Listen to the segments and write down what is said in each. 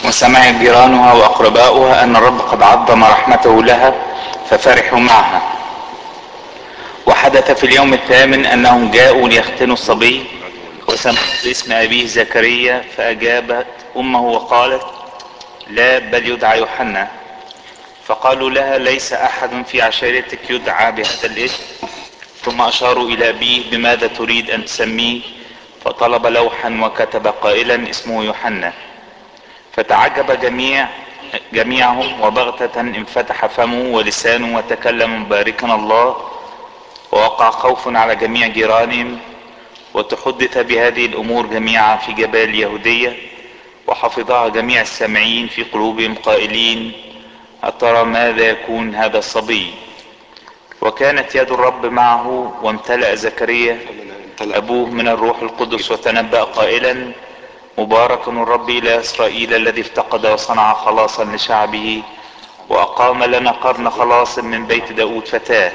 وسمع جيرانها واقرباؤها ان الرب قد عظم رحمته لها ففرحوا معها وحدث في اليوم الثامن انهم جاءوا ليختنوا الصبي وسمعوا باسم ابيه زكريا فاجابت امه وقالت لا بل يدعى يوحنا فقالوا لها ليس احد في عشيرتك يدعى بهذا الاسم ثم اشاروا الى ابيه بماذا تريد ان تسميه فطلب لوحا وكتب قائلا اسمه يوحنا فتعجب جميع جميعهم وبغتة انفتح فمه ولسانه وتكلم مباركا الله ووقع خوف على جميع جيرانهم وتحدث بهذه الامور جميعا في جبال اليهودية وحفظها جميع السامعين في قلوبهم قائلين أترى ماذا يكون هذا الصبي وكانت يد الرب معه وامتلأ زكريا أبوه من الروح القدس وتنبأ قائلا مبارك الرب إلى إسرائيل الذي افتقد وصنع خلاصا لشعبه وأقام لنا قرن خلاص من بيت داود فتاه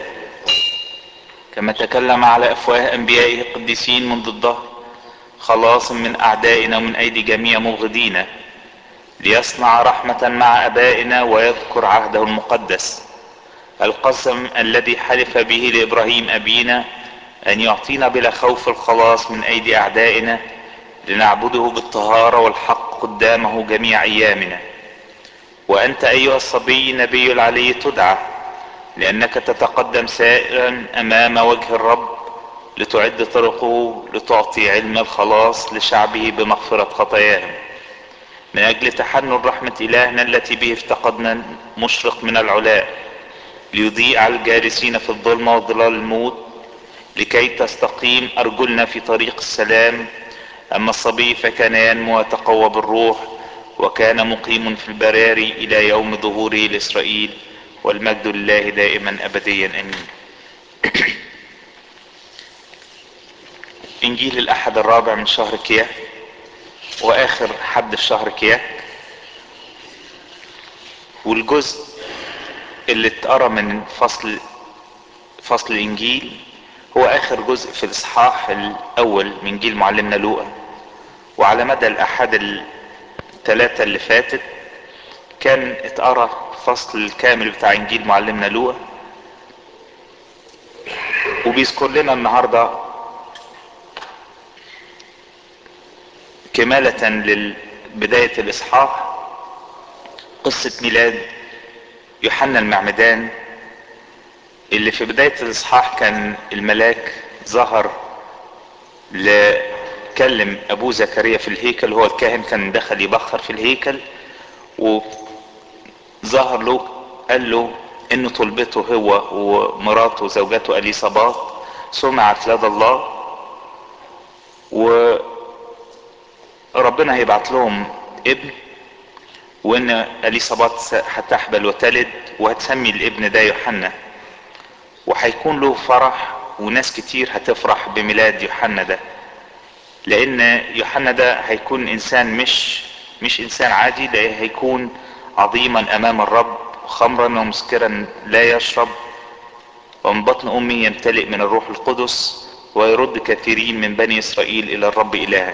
كما تكلم على أفواه أنبيائه القديسين منذ الظهر خلاص من أعدائنا ومن أيدي جميع مبغضينا ليصنع رحمة مع أبائنا ويذكر عهده المقدس القسم الذي حلف به لإبراهيم أبينا أن يعطينا بلا خوف الخلاص من أيدي أعدائنا لنعبده بالطهارة والحق قدامه جميع أيامنا وأنت أيها الصبي نبي العلي تدعى لأنك تتقدم سائرا أمام وجه الرب لتعد طرقه لتعطي علم الخلاص لشعبه بمغفرة خطاياهم من أجل تحنن رحمة إلهنا التي به افتقدنا مشرق من العلاء ليضيء على الجالسين في الظلمة وظلال الموت لكي تستقيم أرجلنا في طريق السلام أما الصبي فكان ينمو ويتقوى بالروح وكان مقيم في البراري إلى يوم ظهوره لإسرائيل والمجد لله دائما أبديا أمين إنجيل الأحد الرابع من شهر كياه وآخر حد في شهر كياه والجزء اللي اتقرا من فصل فصل الإنجيل هو آخر جزء في الإصحاح الأول من إنجيل معلمنا لوقا وعلى مدى الأحد الثلاثة اللي فاتت كان اتقرا فصل الكامل بتاع إنجيل معلمنا لوقا وبيذكر لنا النهارده كمالة لبداية الإصحاح قصة ميلاد يوحنا المعمدان اللي في بداية الإصحاح كان الملاك ظهر لكلم أبوه زكريا في الهيكل هو الكاهن كان دخل يبخر في الهيكل وظهر له قال له إن طلبته هو ومراته وزوجته أليصابات سمعت لدى الله و ربنا هيبعت لهم ابن وان اليصابات هتحبل وتلد وهتسمي الابن ده يوحنا وهيكون له فرح وناس كتير هتفرح بميلاد يوحنا ده لان يوحنا ده هيكون انسان مش مش انسان عادي ده هيكون عظيما امام الرب خمرا ومسكرا لا يشرب ومن بطن امه يمتلئ من الروح القدس ويرد كثيرين من بني اسرائيل الى الرب الهه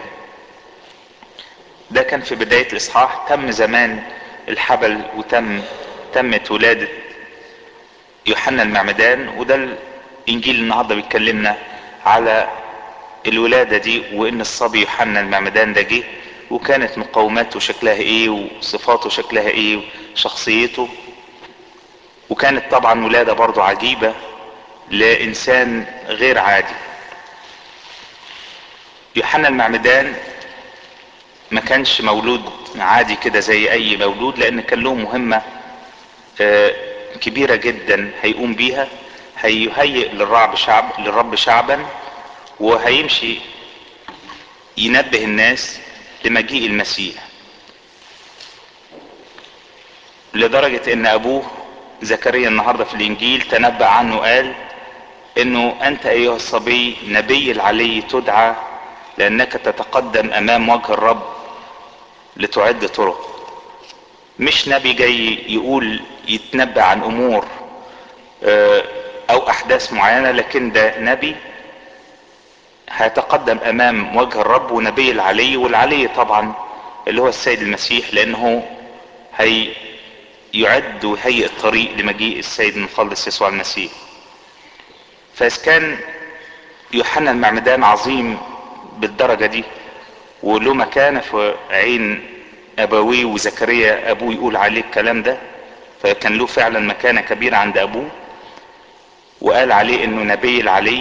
ده كان في بداية الإصحاح تم زمان الحبل وتم تمت ولادة يوحنا المعمدان وده الإنجيل النهاردة بيتكلمنا على الولادة دي وإن الصبي يوحنا المعمدان ده جه وكانت مقوماته شكلها إيه وصفاته شكلها إيه وشخصيته وكانت طبعا ولادة برضو عجيبة لإنسان غير عادي يوحنا المعمدان ما كانش مولود عادي كده زي اي مولود لان كان له مهمة كبيرة جدا هيقوم بيها هيهيئ للرعب شعب للرب شعبا وهيمشي ينبه الناس لمجيء المسيح لدرجة ان ابوه زكريا النهاردة في الانجيل تنبأ عنه قال انه انت ايها الصبي نبي العلي تدعى لانك تتقدم امام وجه الرب لتعد طرق مش نبي جاي يقول يتنبأ عن امور او احداث معينة لكن ده نبي هيتقدم امام وجه الرب ونبي العلي والعلي طبعا اللي هو السيد المسيح لانه هي يعد ويهيئ الطريق لمجيء السيد المخلص يسوع المسيح فاذا كان يوحنا المعمدان عظيم بالدرجة دي وله مكانة في عين ابويه وزكريا ابوه يقول عليه الكلام ده فكان له فعلا مكانة كبيرة عند ابوه وقال عليه انه نبي العلي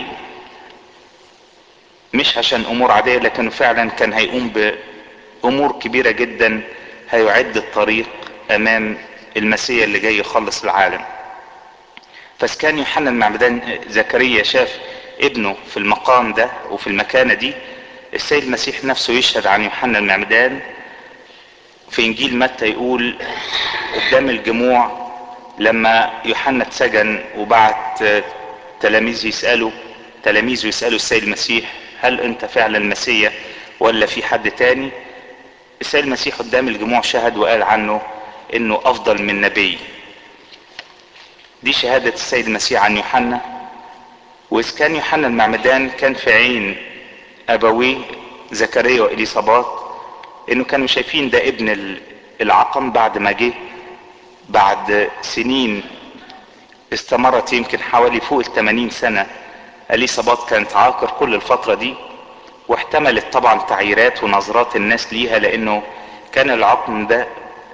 مش عشان امور عادية لكنه فعلا كان هيقوم بامور كبيرة جدا هيعد الطريق امام المسيح اللي جاي يخلص العالم بس كان يوحنا المعمدان زكريا شاف ابنه في المقام ده وفي المكانة دي السيد المسيح نفسه يشهد عن يوحنا المعمدان في انجيل متى يقول قدام الجموع لما يوحنا اتسجن وبعت تلاميذ يسألوا تلاميذه يسألوا السيد المسيح هل انت فعلا المسيح ولا في حد تاني السيد المسيح قدام الجموع شهد وقال عنه انه افضل من نبي دي شهادة السيد المسيح عن يوحنا واذ كان يوحنا المعمدان كان في عين ابويه زكريا واليصابات انه كانوا شايفين ده ابن العقم بعد ما جه بعد سنين استمرت يمكن حوالي فوق ال 80 سنة اليصابات كانت عاقر كل الفترة دي واحتملت طبعا تعييرات ونظرات الناس ليها لانه كان العقم ده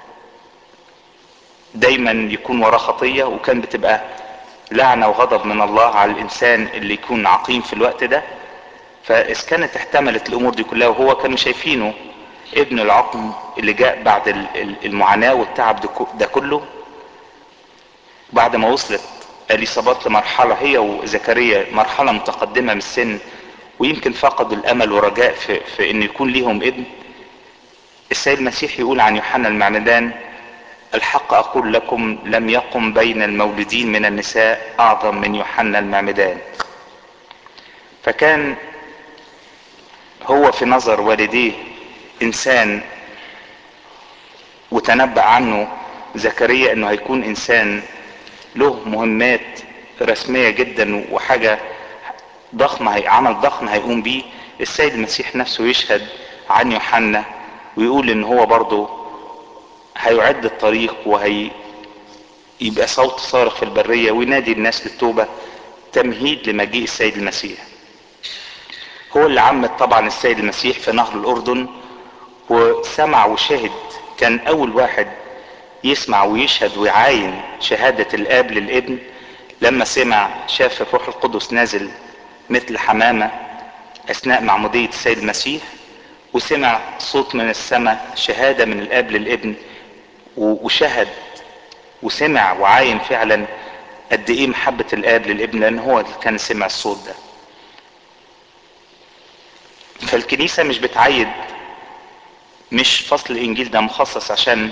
دايما يكون وراه خطية وكان بتبقى لعنة وغضب من الله على الانسان اللي يكون عقيم في الوقت ده فاذا كانت احتملت الامور دي كلها وهو كانوا شايفينه ابن العقم اللي جاء بعد المعاناة والتعب ده كله بعد ما وصلت اليصابات لمرحلة هي وزكريا مرحلة متقدمة من السن ويمكن فقدوا الامل ورجاء في, في ان يكون ليهم ابن السيد المسيح يقول عن يوحنا المعمدان الحق اقول لكم لم يقم بين المولودين من النساء اعظم من يوحنا المعمدان فكان هو في نظر والديه انسان وتنبأ عنه زكريا انه هيكون انسان له مهمات رسمية جدا وحاجة ضخمة هي عمل ضخم هيقوم بيه السيد المسيح نفسه يشهد عن يوحنا ويقول ان هو برضه هيعد الطريق وهي يبقى صوت صارخ في البرية وينادي الناس للتوبة تمهيد لمجيء السيد المسيح هو اللي عمد طبعا السيد المسيح في نهر الاردن وسمع وشهد كان اول واحد يسمع ويشهد ويعاين شهادة الاب للابن لما سمع شاف الروح القدس نازل مثل حمامة اثناء معمودية السيد المسيح وسمع صوت من السماء شهادة من الاب للابن وشهد وسمع وعاين فعلا قد ايه محبة الاب للابن لان هو اللي كان سمع الصوت ده فالكنيسة مش بتعيد مش فصل الانجيل ده مخصص عشان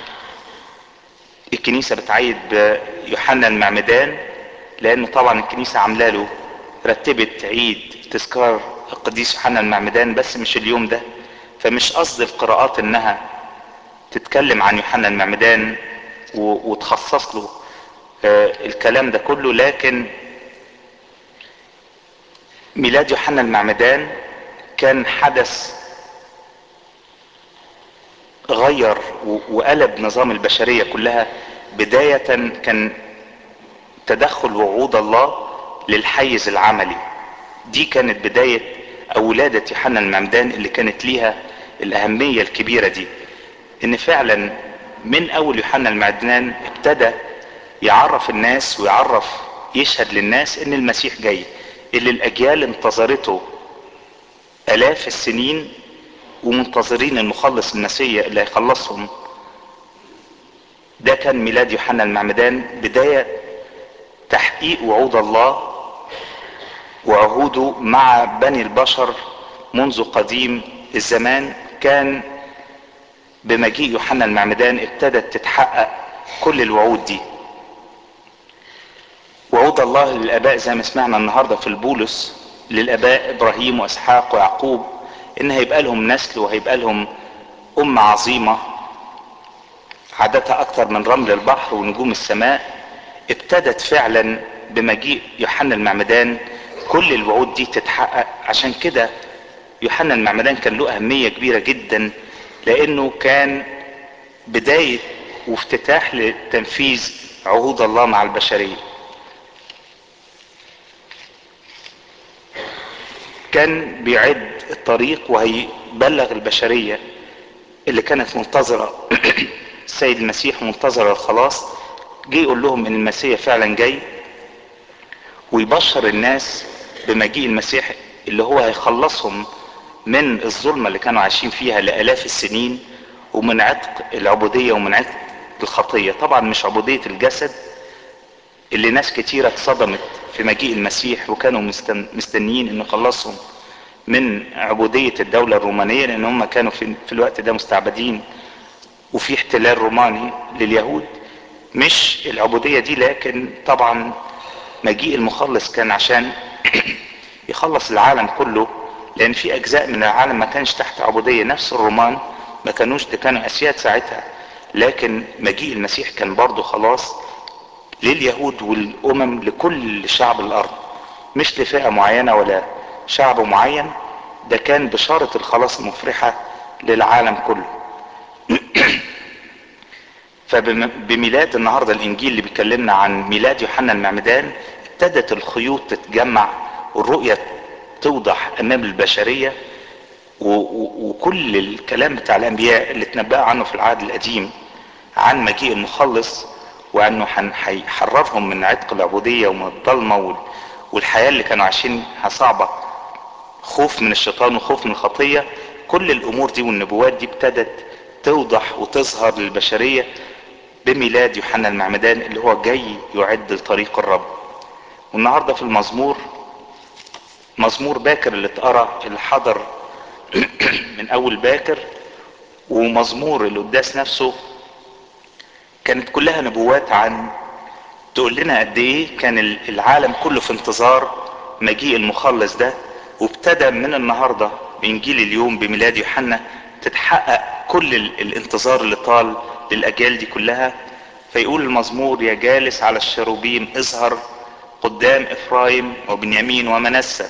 الكنيسة بتعيد بيوحنا المعمدان لان طبعا الكنيسة عامله له رتبت عيد تذكار القديس يوحنا المعمدان بس مش اليوم ده فمش قصد القراءات انها تتكلم عن يوحنا المعمدان وتخصص له الكلام ده كله لكن ميلاد يوحنا المعمدان كان حدث غير وقلب نظام البشرية كلها بداية كان تدخل وعود الله للحيز العملي دي كانت بداية او ولادة يوحنا المعمدان اللي كانت ليها الاهمية الكبيرة دي ان فعلا من اول يوحنا المعمدان ابتدى يعرف الناس ويعرف يشهد للناس ان المسيح جاي اللي الاجيال انتظرته الاف السنين ومنتظرين المخلص المسيح اللي هيخلصهم ده كان ميلاد يوحنا المعمدان بداية تحقيق وعود الله وعهوده مع بني البشر منذ قديم الزمان كان بمجيء يوحنا المعمدان ابتدت تتحقق كل الوعود دي وعود الله للاباء زي ما سمعنا النهارده في البولس للاباء ابراهيم واسحاق ويعقوب ان هيبقى لهم نسل وهيبقى لهم امه عظيمه عددها اكثر من رمل البحر ونجوم السماء ابتدت فعلا بمجيء يوحنا المعمدان كل الوعود دي تتحقق عشان كده يوحنا المعمدان كان له اهميه كبيره جدا لانه كان بداية وافتتاح لتنفيذ عهود الله مع البشرية كان بيعد الطريق وهيبلغ البشرية اللي كانت منتظرة السيد المسيح منتظرة الخلاص جه يقول لهم ان المسيح فعلا جاي ويبشر الناس بمجيء المسيح اللي هو هيخلصهم من الظلمة اللي كانوا عايشين فيها لآلاف السنين ومن عتق العبودية ومن عتق الخطية طبعا مش عبودية الجسد اللي ناس كتيرة اتصدمت في مجيء المسيح وكانوا مستنيين انه يخلصهم من عبودية الدولة الرومانية لان هم كانوا في, في الوقت ده مستعبدين وفي احتلال روماني لليهود مش العبودية دي لكن طبعا مجيء المخلص كان عشان يخلص العالم كله لان في اجزاء من العالم ما كانش تحت عبودية نفس الرومان ما كانوش ده كانوا اسياد ساعتها لكن مجيء المسيح كان برضه خلاص لليهود والامم لكل شعب الارض مش لفئة معينة ولا شعب معين ده كان بشارة الخلاص المفرحة للعالم كله فبميلاد النهاردة الانجيل اللي بيكلمنا عن ميلاد يوحنا المعمدان ابتدت الخيوط تتجمع والرؤية توضح امام البشرية وكل الكلام بتاع الانبياء اللي اتنبأ عنه في العهد القديم عن مجيء المخلص وانه هيحررهم من عتق العبودية ومن الضلمة والحياة اللي كانوا عايشينها صعبة خوف من الشيطان وخوف من الخطية كل الامور دي والنبوات دي ابتدت توضح وتظهر للبشرية بميلاد يوحنا المعمدان اللي هو جاي يعد لطريق الرب والنهاردة في المزمور مزمور باكر اللي اتقرا اللي حضر من اول باكر ومزمور القداس نفسه كانت كلها نبوات عن تقول لنا قد ايه كان العالم كله في انتظار مجيء المخلص ده وابتدى من النهاردة بانجيل اليوم بميلاد يوحنا تتحقق كل الانتظار اللي طال للاجيال دي كلها فيقول المزمور يا جالس على الشروبيم اظهر قدام افرايم وبنيامين ومنسى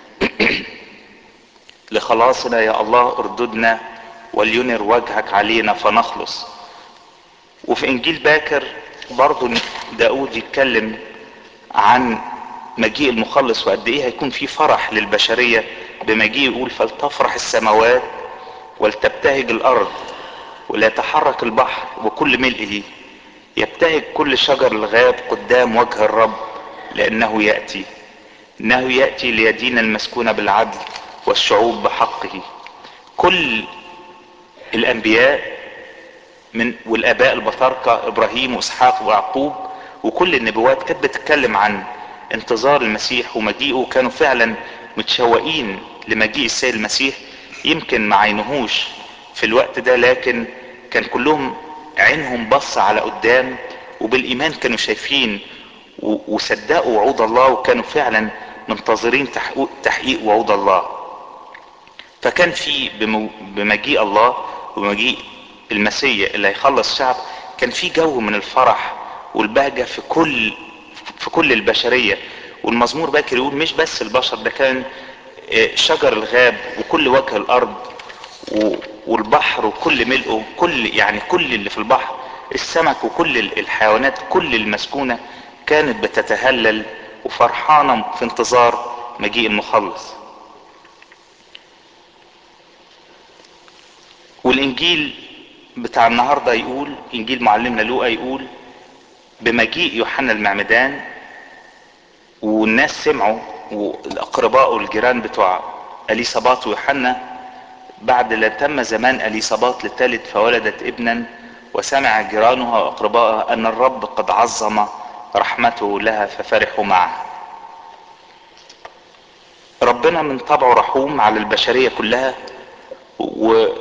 لخلاصنا يا الله ارددنا ولينر وجهك علينا فنخلص وفي انجيل باكر برضو داود يتكلم عن مجيء المخلص وقد ايه هيكون في فرح للبشرية بمجيء يقول فلتفرح السماوات ولتبتهج الارض ولا يتحرك البحر وكل ملئه يبتهج كل شجر الغاب قدام وجه الرب لانه يأتي انه يأتي ليدين المسكون بالعدل والشعوب بحقه كل الانبياء من والاباء البطاركة ابراهيم واسحاق ويعقوب وكل النبوات كانت بتتكلم عن انتظار المسيح ومجيئه كانوا فعلا متشوقين لمجيء السيد المسيح يمكن ما عينهوش في الوقت ده لكن كان كلهم عينهم بص على قدام وبالايمان كانوا شايفين وصدقوا وعود الله وكانوا فعلا منتظرين تحقيق وعود الله فكان في بمجيء الله ومجيء المسيح اللي هيخلص شعب كان في جو من الفرح والبهجة في كل في كل البشرية والمزمور باكر يقول مش بس البشر ده كان شجر الغاب وكل وجه الارض والبحر وكل ملئه كل يعني كل اللي في البحر السمك وكل الحيوانات كل المسكونة كانت بتتهلل وفرحانة في انتظار مجيء المخلص والانجيل بتاع النهاردة يقول انجيل معلمنا لوقا يقول بمجيء يوحنا المعمدان والناس سمعوا والاقرباء والجيران بتوع اليصابات ويوحنا بعد لا تم زمان اليصابات للثالث فولدت ابنا وسمع جيرانها واقربائها ان الرب قد عظم رحمته لها ففرحوا معه ربنا من طبعه رحوم على البشرية كلها وعملية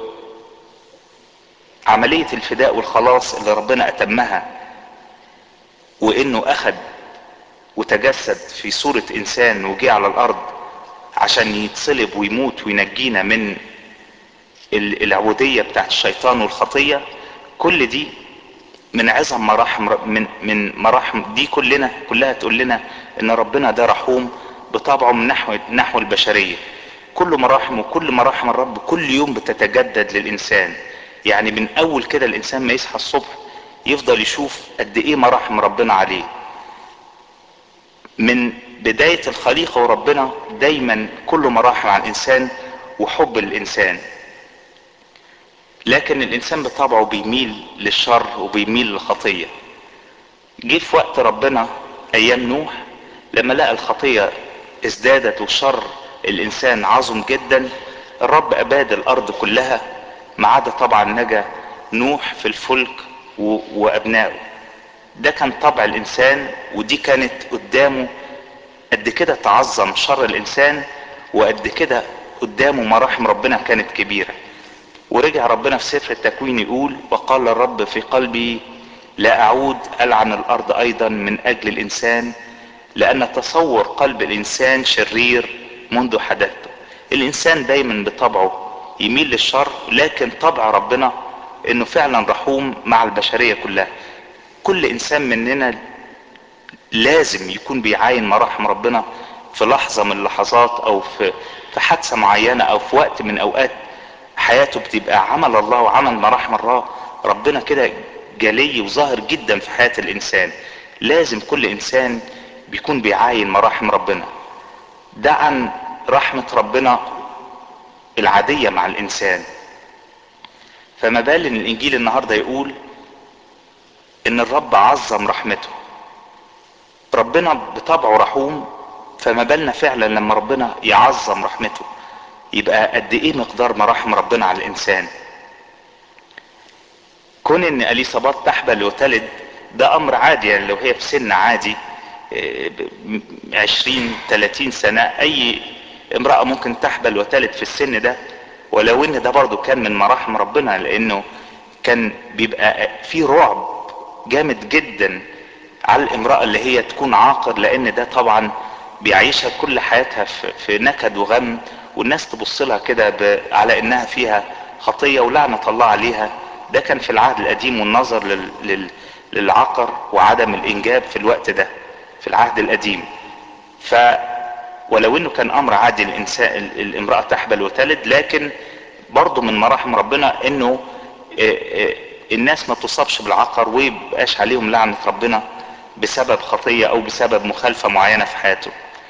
الفداء والخلاص اللي ربنا اتمها وانه اخد وتجسد في صورة انسان وجي على الارض عشان يتصلب ويموت وينجينا من العبودية بتاعت الشيطان والخطية كل دي من عظم مراحم من من مراحم دي كلنا كلها تقول لنا ان ربنا ده رحوم بطبعه من نحو نحو البشريه كل مراحم وكل مراحم الرب كل يوم بتتجدد للانسان يعني من اول كده الانسان ما يصحى الصبح يفضل يشوف قد ايه مراحم ربنا عليه من بداية الخليقة وربنا دايما كله مراحم على الانسان وحب الانسان لكن الانسان بطبعه بيميل للشر وبيميل للخطية جه في وقت ربنا ايام نوح لما لقى الخطية ازدادت والشر الانسان عظم جدا الرب اباد الارض كلها ما عدا طبعا نجا نوح في الفلك و... وابنائه ده كان طبع الانسان ودي كانت قدامه قد كده تعظم شر الانسان وقد كده قدامه مراحم ربنا كانت كبيرة ورجع ربنا في سفر التكوين يقول وقال الرب في قلبي لا اعود العن الارض ايضا من اجل الانسان لان تصور قلب الانسان شرير منذ حدثته الانسان دايما بطبعه يميل للشر لكن طبع ربنا انه فعلا رحوم مع البشرية كلها كل انسان مننا لازم يكون بيعاين مراحم ربنا في لحظة من اللحظات او في في حادثة معينة او في وقت من اوقات حياته بتبقى عمل الله وعمل مراحم الله ربنا كده جلي وظاهر جدا في حياة الانسان لازم كل انسان بيكون بيعاين مراحم ربنا ده عن رحمة ربنا العادية مع الانسان فما بال ان الانجيل النهاردة يقول ان الرب عظم رحمته ربنا بطبعه رحوم فما بالنا فعلا لما ربنا يعظم رحمته يبقى قد ايه مقدار مراحم ربنا على الانسان كون ان اليصابات تحبل وتلد ده امر عادي يعني لو هي في سن عادي عشرين تلاتين سنة اي امرأة ممكن تحبل وتلد في السن ده ولو ان ده برضو كان من مراحم ربنا لانه كان بيبقى في رعب جامد جدا على الامرأة اللي هي تكون عاقر لان ده طبعا بيعيشها كل حياتها في نكد وغم والناس تبص لها كده على انها فيها خطية ولعنة الله عليها ده كان في العهد القديم والنظر لل... لل... للعقر وعدم الانجاب في الوقت ده في العهد القديم ف ولو انه كان امر عادي الانسان الامرأة تحبل وتلد لكن برضه من مراحم ربنا انه الناس ما تصابش بالعقر ويبقاش عليهم لعنة ربنا بسبب خطية او بسبب مخالفة معينة في حياته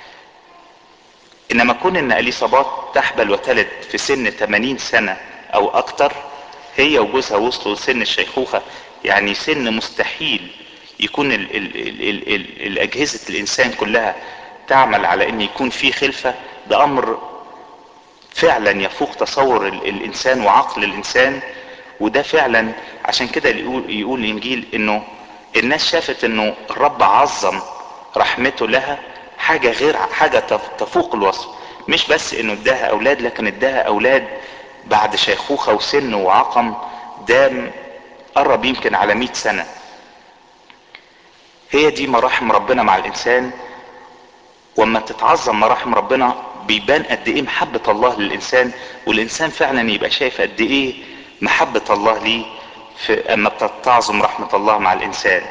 انما كون ان اليصابات تحبل وتلد في سن 80 سنة او اكتر هي وجوزها وصلوا لسن الشيخوخة يعني سن مستحيل يكون ال ال ال ال ال الاجهزة الانسان كلها تعمل على ان يكون في خلفة ده امر فعلا يفوق تصور ال الانسان وعقل الانسان وده فعلا عشان كده يقول, يقول الانجيل انه الناس شافت انه الرب عظم رحمته لها حاجة غير حاجة تفوق الوصف مش بس انه اداها اولاد لكن اداها اولاد بعد شيخوخة وسن وعقم دام قرب يمكن على مئة سنة هي دي مراحم ربنا مع الانسان وما تتعظم مراحم ربنا بيبان قد ايه محبة الله للانسان والانسان فعلا يبقى شايف قد ايه محبة الله ليه في اما بتتعظم رحمة الله مع الانسان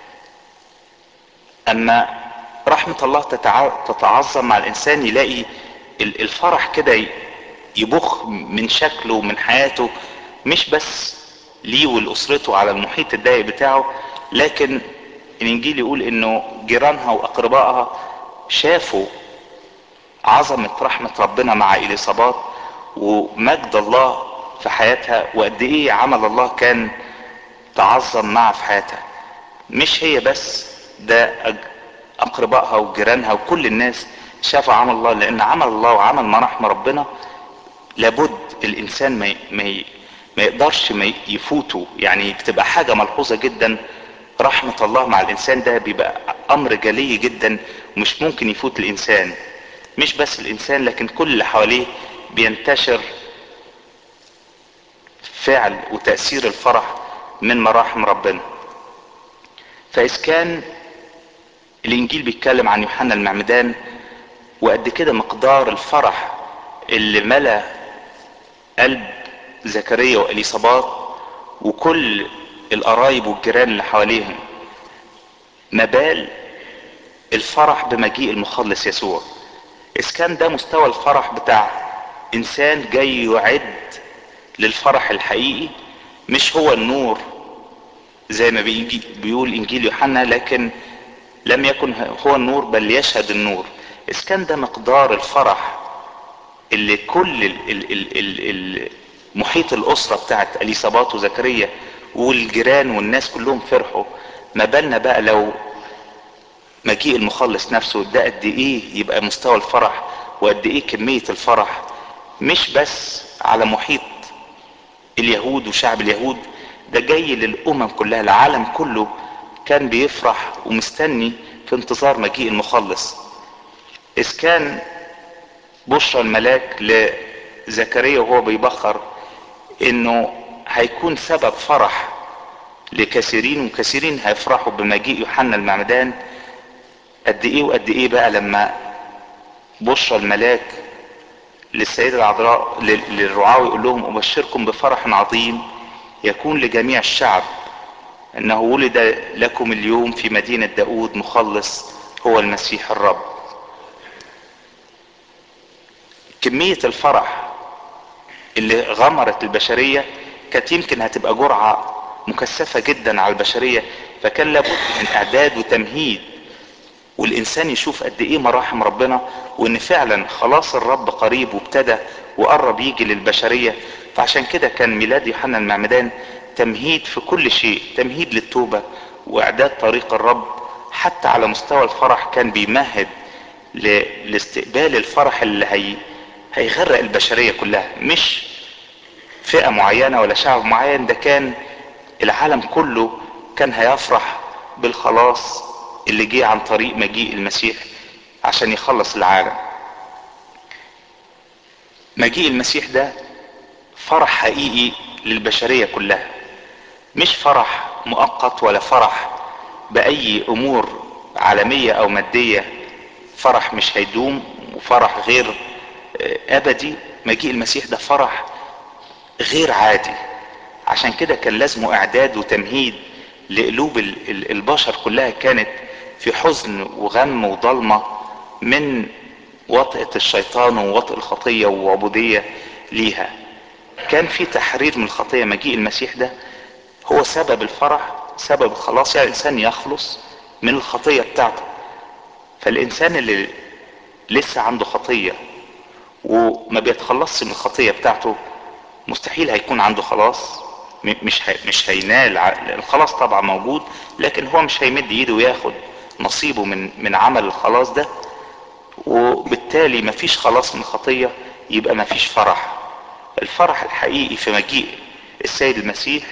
اما رحمة الله تتعظم مع الانسان يلاقي الفرح كده يبخ من شكله ومن حياته مش بس ليه ولأسرته على المحيط الضيق بتاعه لكن الانجيل يقول انه جيرانها واقربائها شافوا عظمة رحمة ربنا مع اليصابات ومجد الله في حياتها وقد ايه عمل الله كان تعظم معها في حياتها مش هي بس ده اقربائها وجيرانها وكل الناس شافوا عمل الله لان عمل الله وعمل مراحم ربنا لابد الانسان ما ما ما يقدرش ما يفوته يعني بتبقى حاجة ملحوظة جدا رحمة الله مع الانسان ده بيبقى امر جلي جدا ومش ممكن يفوت الانسان مش بس الانسان لكن كل اللي حواليه بينتشر فعل وتأثير الفرح من مراحم ربنا فإذ كان الانجيل بيتكلم عن يوحنا المعمدان وقد كده مقدار الفرح اللي ملا قلب زكريا واليصابات وكل القرايب والجيران اللي حواليهم ما بال الفرح بمجيء المخلص يسوع اذ كان ده مستوى الفرح بتاع انسان جاي يعد للفرح الحقيقي مش هو النور زي ما بيجي بيقول انجيل يوحنا لكن لم يكن هو النور بل يشهد النور اذ كان ده مقدار الفرح اللي كل ال ال ال ال ال محيط الاسره بتاعت اليصابات وزكريا والجيران والناس كلهم فرحوا ما بالنا بقى لو مجيء المخلص نفسه ده قد ايه يبقى مستوى الفرح وقد ايه كميه الفرح مش بس على محيط اليهود وشعب اليهود ده جاي للامم كلها العالم كله كان بيفرح ومستني في انتظار مجيء المخلص اذ كان بشرى الملاك لزكريا وهو بيبخر انه هيكون سبب فرح لكثيرين وكثيرين هيفرحوا بمجيء يوحنا المعمدان قد ايه وقد ايه بقى لما بشرى الملاك للسيدة العذراء للرعاة يقول لهم ابشركم بفرح عظيم يكون لجميع الشعب انه ولد لكم اليوم في مدينة داود مخلص هو المسيح الرب كمية الفرح اللي غمرت البشرية كانت يمكن هتبقى جرعة مكثفة جدا على البشرية فكان لابد من اعداد وتمهيد والانسان يشوف قد ايه مراحم ربنا وان فعلا خلاص الرب قريب وابتدى وقرب يجي للبشرية فعشان كده كان ميلاد يوحنا المعمدان تمهيد في كل شيء تمهيد للتوبة واعداد طريق الرب حتى على مستوى الفرح كان بيمهد لاستقبال الفرح اللي هي هيغرق البشرية كلها مش فئة معينة ولا شعب معين ده كان العالم كله كان هيفرح بالخلاص اللي جه عن طريق مجيء المسيح عشان يخلص العالم مجيء المسيح ده فرح حقيقي للبشرية كلها مش فرح مؤقت ولا فرح بأي أمور عالمية أو مادية فرح مش هيدوم وفرح غير أبدي مجيء المسيح ده فرح غير عادي عشان كده كان لازمه إعداد وتمهيد لقلوب البشر كلها كانت في حزن وغم وضلمة من وطئة الشيطان ووطئ الخطية وعبودية ليها كان في تحرير من الخطية مجيء المسيح ده هو سبب الفرح سبب الخلاص يعني الانسان يخلص من الخطية بتاعته فالانسان اللي لسه عنده خطية وما بيتخلصش من الخطية بتاعته مستحيل هيكون عنده خلاص مش هي مش هينال الخلاص طبعا موجود لكن هو مش هيمد ايده وياخد نصيبه من من عمل الخلاص ده وبالتالي مفيش خلاص من الخطيه يبقى مفيش فرح الفرح الحقيقي في مجيء السيد المسيح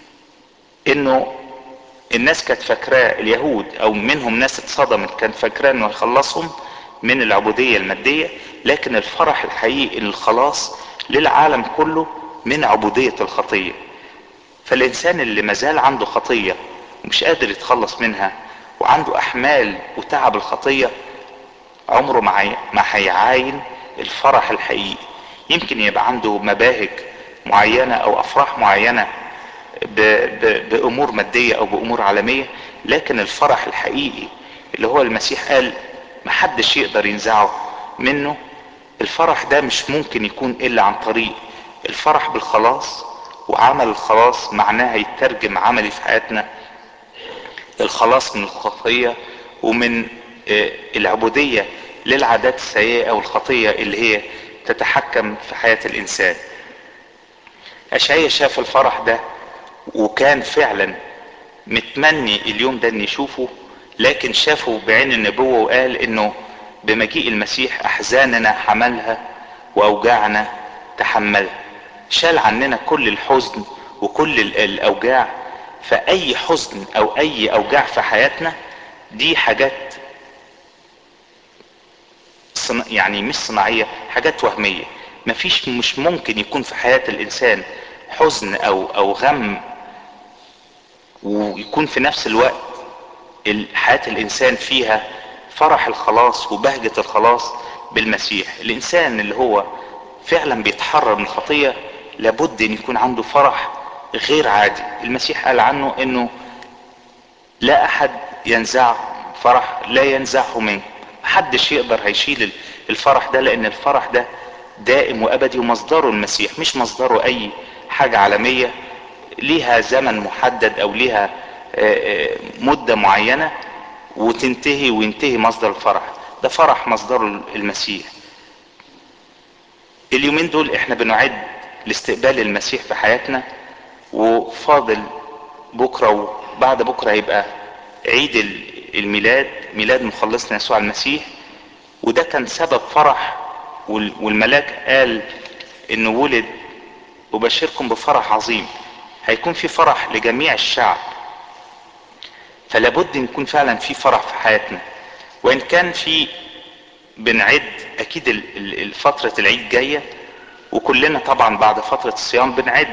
انه الناس كانت فاكراه اليهود او منهم ناس اتصدمت كانت فاكراه انه يخلصهم من العبودية المادية لكن الفرح الحقيقي الخلاص للعالم كله من عبودية الخطية فالانسان اللي مازال عنده خطية ومش قادر يتخلص منها وعنده احمال وتعب الخطية عمره ما هيعاين الفرح الحقيقي يمكن يبقى عنده مباهج معينة او افراح معينة ب ب بامور مادية او بامور عالمية لكن الفرح الحقيقي اللي هو المسيح قال محدش يقدر ينزعه منه الفرح ده مش ممكن يكون الا عن طريق الفرح بالخلاص وعمل الخلاص معناه يترجم عملي في حياتنا الخلاص من الخطية ومن العبودية للعادات السيئة والخطية اللي هي تتحكم في حياة الانسان اشعيا شاف الفرح ده وكان فعلا متمني اليوم ده ان يشوفه لكن شافه بعين النبوة وقال انه بمجيء المسيح احزاننا حملها واوجاعنا تحملها شال عننا كل الحزن وكل الاوجاع فاي حزن او اي اوجاع في حياتنا دي حاجات صنا... يعني مش صناعية حاجات وهمية مفيش مش ممكن يكون في حياة الانسان حزن او او غم ويكون في نفس الوقت حياة الانسان فيها فرح الخلاص وبهجة الخلاص بالمسيح الانسان اللي هو فعلا بيتحرر من الخطية لابد ان يكون عنده فرح غير عادي المسيح قال عنه انه لا احد ينزع فرح لا ينزعه منه محدش يقدر هيشيل الفرح ده لان الفرح ده دائم وابدي ومصدره المسيح مش مصدره اي حاجة عالمية ليها زمن محدد او ليها مدة معينة وتنتهي وينتهي مصدر الفرح ده فرح مصدره المسيح اليومين دول احنا بنعد لاستقبال المسيح في حياتنا وفاضل بكرة وبعد بكرة هيبقى عيد الميلاد ميلاد مخلصنا يسوع المسيح وده كان سبب فرح والملاك قال انه ولد ابشركم بفرح عظيم هيكون في فرح لجميع الشعب فلابد ان يكون فعلا في فرح في حياتنا وان كان في بنعد اكيد فترة العيد جاية وكلنا طبعا بعد فترة الصيام بنعد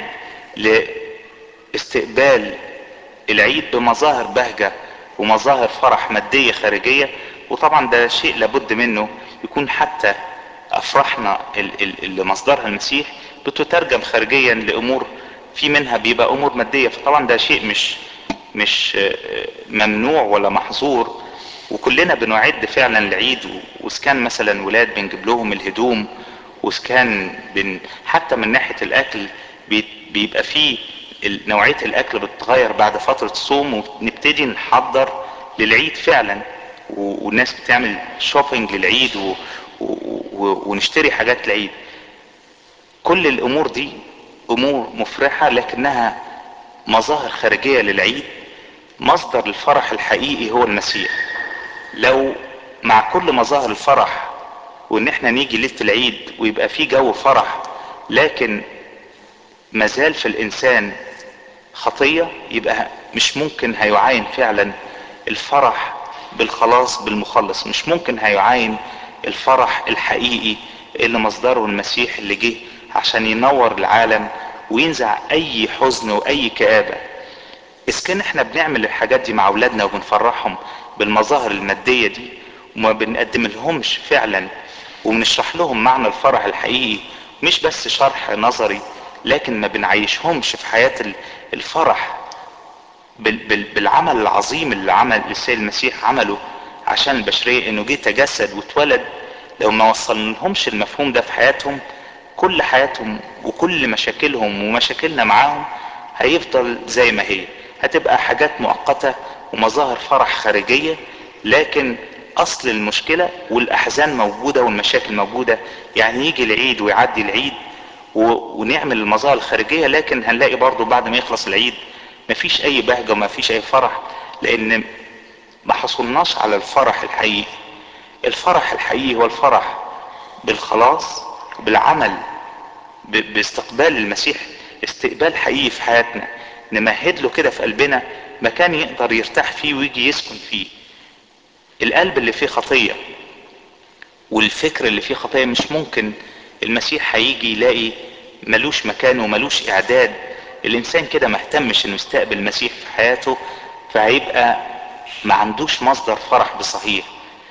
لاستقبال العيد بمظاهر بهجة ومظاهر فرح مادية خارجية وطبعا ده شيء لابد منه يكون حتى افراحنا اللي مصدرها المسيح بتترجم خارجيا لامور في منها بيبقى امور مادية فطبعا ده شيء مش مش ممنوع ولا محظور وكلنا بنعد فعلا العيد وسكان مثلا ولاد بنجيب لهم الهدوم وسكان بن حتى من ناحية الاكل بيبقى فيه نوعية الاكل بتتغير بعد فترة الصوم ونبتدي نحضر للعيد فعلا والناس بتعمل شوبينج للعيد و... و... ونشتري حاجات العيد كل الامور دي امور مفرحة لكنها مظاهر خارجية للعيد مصدر الفرح الحقيقي هو المسيح لو مع كل مظاهر الفرح وان احنا نيجي ليلة العيد ويبقى في جو فرح لكن مازال في الانسان خطية يبقى مش ممكن هيعاين فعلا الفرح بالخلاص بالمخلص مش ممكن هيعاين الفرح الحقيقي اللي مصدره المسيح اللي جه عشان ينور العالم وينزع اي حزن واي كآبة اذا كان احنا بنعمل الحاجات دي مع اولادنا وبنفرحهم بالمظاهر المادية دي وما بنقدم لهمش فعلا وبنشرح لهم معنى الفرح الحقيقي مش بس شرح نظري لكن ما بنعيشهمش في حياة الفرح بالعمل العظيم اللي عمل السيد المسيح عمله عشان البشرية انه جه تجسد واتولد لو ما وصلنا لهمش المفهوم ده في حياتهم كل حياتهم وكل مشاكلهم ومشاكلنا معاهم هيفضل زي ما هي هتبقى حاجات مؤقتة ومظاهر فرح خارجية لكن اصل المشكلة والاحزان موجودة والمشاكل موجودة يعني يجي العيد ويعدي العيد ونعمل المظاهر الخارجية لكن هنلاقي برضو بعد ما يخلص العيد مفيش اي بهجة ومفيش اي فرح لان ما حصلناش على الفرح الحقيقي الفرح الحقيقي هو الفرح بالخلاص بالعمل باستقبال المسيح استقبال حقيقي في حياتنا نمهد له كده في قلبنا مكان يقدر يرتاح فيه ويجي يسكن فيه القلب اللي فيه خطية والفكر اللي فيه خطية مش ممكن المسيح هيجي يلاقي ملوش مكان وملوش اعداد الانسان كده مهتمش انه يستقبل المسيح في حياته فهيبقى ما عندوش مصدر فرح بصحيح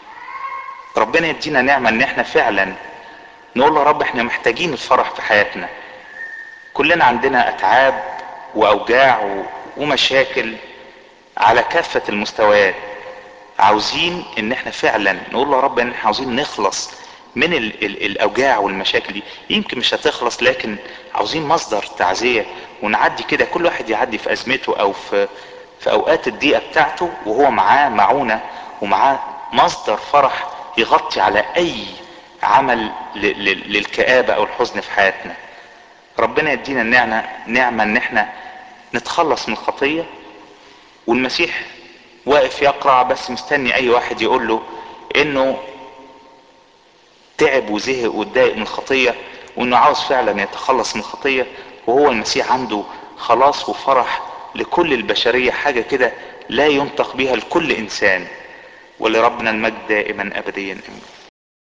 ربنا يدينا نعمة ان احنا فعلا نقول له رب احنا محتاجين الفرح في حياتنا كلنا عندنا اتعاب واوجاع ومشاكل على كافة المستويات عاوزين ان احنا فعلا نقول له رب ان احنا عاوزين نخلص من ال ال الاوجاع والمشاكل دي يمكن مش هتخلص لكن عاوزين مصدر تعزية ونعدي كده كل واحد يعدي في ازمته او في في اوقات الضيقة بتاعته وهو معاه معونة ومعاه مصدر فرح يغطي على اي عمل للكآبة او الحزن في حياتنا ربنا يدينا النعمة نعمة ان احنا نتخلص من الخطية والمسيح واقف يقرع بس مستني اي واحد يقول له انه تعب وزهق واتضايق من الخطية وانه عاوز فعلا يتخلص من الخطية وهو المسيح عنده خلاص وفرح لكل البشرية حاجة كده لا ينطق بها لكل انسان ولربنا المجد دائما ابديا امين